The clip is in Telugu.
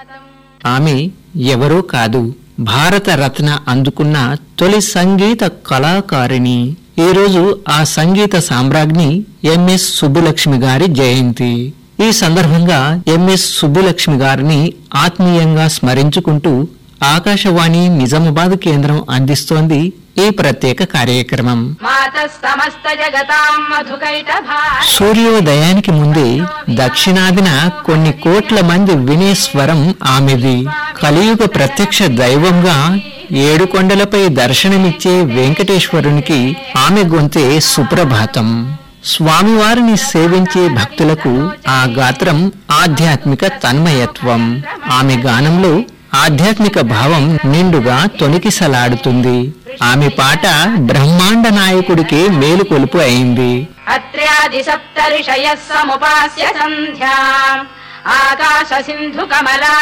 ఆమె ఎవరో కాదు భారత రత్న అందుకున్న తొలి సంగీత కళాకారిణి ఈరోజు ఆ సంగీత సామ్రాజ్ఞి ఎంఎస్ సుబ్బులక్ష్మి గారి జయంతి ఈ సందర్భంగా ఎంఎస్ సుబ్బులక్ష్మి గారిని ఆత్మీయంగా స్మరించుకుంటూ ఆకాశవాణి నిజామాబాద్ కేంద్రం అందిస్తోంది ఈ ప్రత్యేక కార్యక్రమం మాతः సమస్త జగతాం మధుకైట సూర్యోదయానికి ముందే దక్షిణాదిన కొన్ని కోట్ల మంది వినే స్వరం ఆమెది కలియుగ ప్రత్యక్ష దైవంగా ఏడు కొండలపై దర్శనమిచ్చే వెంకటేశ్వరునికి ఆమె గొంతే సుప్రభాతం స్వామివారిని సేవించే భక్తులకు ఆ గాత్రం ఆధ్యాత్మిక తన్మయత్వం ఆమె గానంలో ఆధ్యాత్మిక భావం నిండుగా తొణికిసలాడుతుంది ఆమె పాట బ్రహ్మాండ నాయకుడికి మేలుకొలుపు అయింది అత్ర్యాది సప్త ఋషయः సముపాస్య సంధ్యాम् ఆకాశ సింధు కమలా